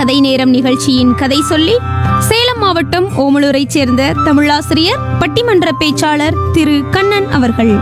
கதை நேரம் நிகழ்ச்சியின் கதை சொல்லி சேலம் மாவட்டம் ஓமலூரைச் சேர்ந்த தமிழாசிரியர் பட்டிமன்ற பேச்சாளர் திரு கண்ணன் அவர்கள்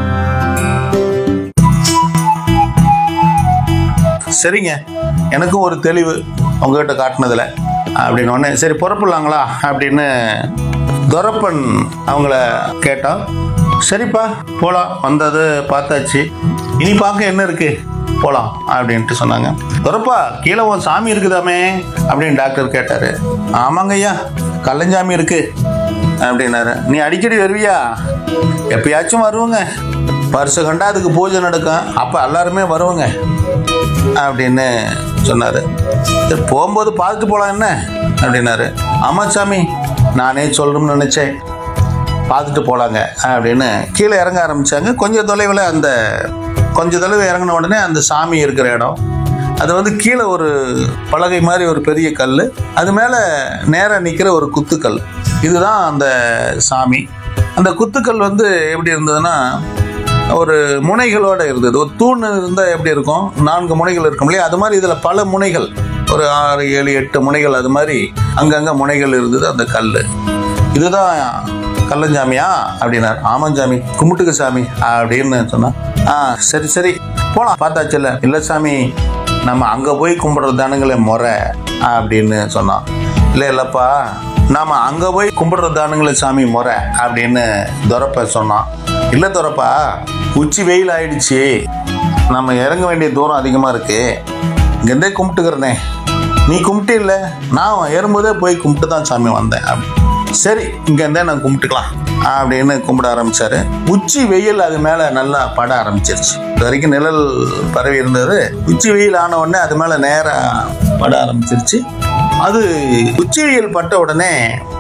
சரிங்க எனக்கும் ஒரு தெளிவு உங்ககிட்ட காட்டினதுல அப்படின்னு உடனே சரி புறப்படலாங்களா அப்படின்னு துரப்பன் அவங்கள கேட்டோம் சரிப்பா போகலாம் வந்தது பார்த்தாச்சு இனி பார்க்க என்ன இருக்கு போகலாம் அப்படின்ட்டு சொன்னாங்க துரப்பா கீழே உன் சாமி இருக்குதாமே அப்படின்னு டாக்டர் கேட்டார் ஆமாங்க ஐயா கள்ளஞ்சாமி இருக்கு அப்படின்னாரு நீ அடிக்கடி வருவியா எப்பயாச்சும் வருவோங்க வருஷ கண்டா அதுக்கு பூஜை நடக்கும் அப்போ எல்லாருமே வருவோங்க அப்படின்னு சொன்னார் சரி போகும்போது பார்த்துட்டு போகலாம் என்ன அப்படின்னாரு ஆமாம் சாமி நானே சொல்லணும்னு நினச்சேன் பார்த்துட்டு போகலாங்க அப்படின்னு கீழே இறங்க ஆரம்பித்தாங்க கொஞ்சம் தொலைவில் அந்த கொஞ்சம் தொலைவு இறங்கின உடனே அந்த சாமி இருக்கிற இடம் அது வந்து கீழே ஒரு பலகை மாதிரி ஒரு பெரிய கல் அது மேலே நேராக நிற்கிற ஒரு குத்துக்கல் இதுதான் அந்த சாமி அந்த குத்துக்கல் வந்து எப்படி இருந்ததுன்னா ஒரு முனைகளோட இருந்தது ஒரு தூண் இருந்தால் எப்படி இருக்கும் நான்கு முனைகள் இருக்கும் இல்லையா அது மாதிரி இதில் பல முனைகள் ஒரு ஆறு ஏழு எட்டு முனைகள் அது மாதிரி அங்கங்கே முனைகள் இருந்தது அந்த கல் இதுதான் கள்ளஞ்சாமியா அப்படின்னார் ஆமாஞ்சாமி கும்பிட்டுக்க சாமி அப்படின்னு சொன்னான் ஆ சரி சரி போலாம் பார்த்தாச்சுல்ல இல்லை சாமி நம்ம அங்கே போய் கும்பிட்றது தானுங்களே முறை அப்படின்னு சொன்னான் இல்லை இல்லைப்பா நாம அங்கே போய் கும்பிட்றது தானுங்களே சாமி முறை அப்படின்னு துரப்ப சொன்னான் இல்லை துரப்பா உச்சி வெயில் ஆயிடுச்சு நம்ம இறங்க வேண்டிய தூரம் அதிகமாக இருக்கு இங்கேருந்தே கும்பிட்டுக்கிறனே நீ கும்பிட்டு இல்லை நான் ஏறும்போதே போய் கும்பிட்டு தான் சாமி வந்தேன் அப்படி. சரி இங்கேருந்தே நான் கும்பிட்டுக்கலாம் அப்படின்னு கும்பிட ஆரம்பிச்சாரு உச்சி வெயில் அது மேலே நல்லா பட ஆரம்பிச்சிருச்சு இது வரைக்கும் நிழல் பரவி இருந்தது உச்சி வெயில் ஆன உடனே அது மேலே நேராக பட ஆரம்பிச்சிருச்சு அது உச்சி வெயில் பட்ட உடனே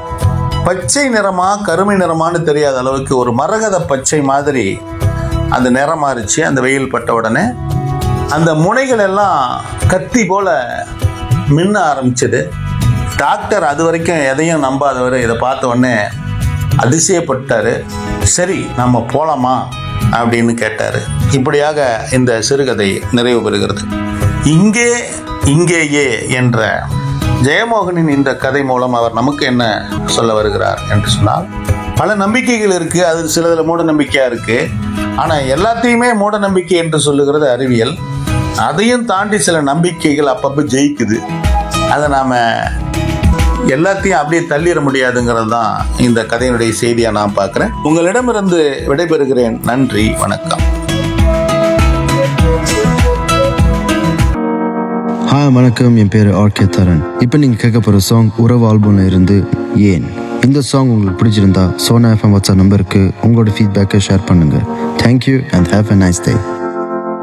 பச்சை நிறமா கருமை நிறமான்னு தெரியாத அளவுக்கு ஒரு மரகத பச்சை மாதிரி அந்த நிறம் மாறிச்சு அந்த வெயில் பட்ட உடனே அந்த முனைகள் எல்லாம் கத்தி போல மின்ன ஆரம்பிச்சது டாக்டர் அது வரைக்கும் எதையும் நம்பாதவர் இதை பார்த்த உடனே அதிசயப்பட்டாரு சரி நம்ம போலாமா அப்படின்னு கேட்டாரு இப்படியாக இந்த சிறுகதை நிறைவு பெறுகிறது இங்கே இங்கேயே என்ற ஜெயமோகனின் இந்த கதை மூலம் அவர் நமக்கு என்ன சொல்ல வருகிறார் என்று சொன்னால் பல நம்பிக்கைகள் இருக்கு அது சிலதுல மூட நம்பிக்கையா இருக்கு ஆனா எல்லாத்தையுமே மூட நம்பிக்கை என்று சொல்லுகிறது அறிவியல் அதையும் தாண்டி சில நம்பிக்கைகள் அப்பப்போ ஜெயிக்குது அதை நாம எல்லாத்தையும் அப்படியே தள்ளிட முடியாதுங்கிறது தான் இந்த கதையினுடைய செய்தியா நான் பார்க்கிறேன் உங்களிடமிருந்து விடைபெறுகிறேன் நன்றி வணக்கம் ஹாய் வணக்கம் என் பேர் ஆர்கே தரன் இப்போ நீங்கள் கேட்க போகிற சாங் உறவு ஆல்பம்ல இருந்து ஏன் இந்த சாங் உங்களுக்கு பிடிச்சிருந்தா சோனா எஃப்எம் வாட்ஸ்அப் நம்பருக்கு உங்களோட ஃபீட்பேக்கை ஷேர் பண்ணுங்கள் thank you and have a nice day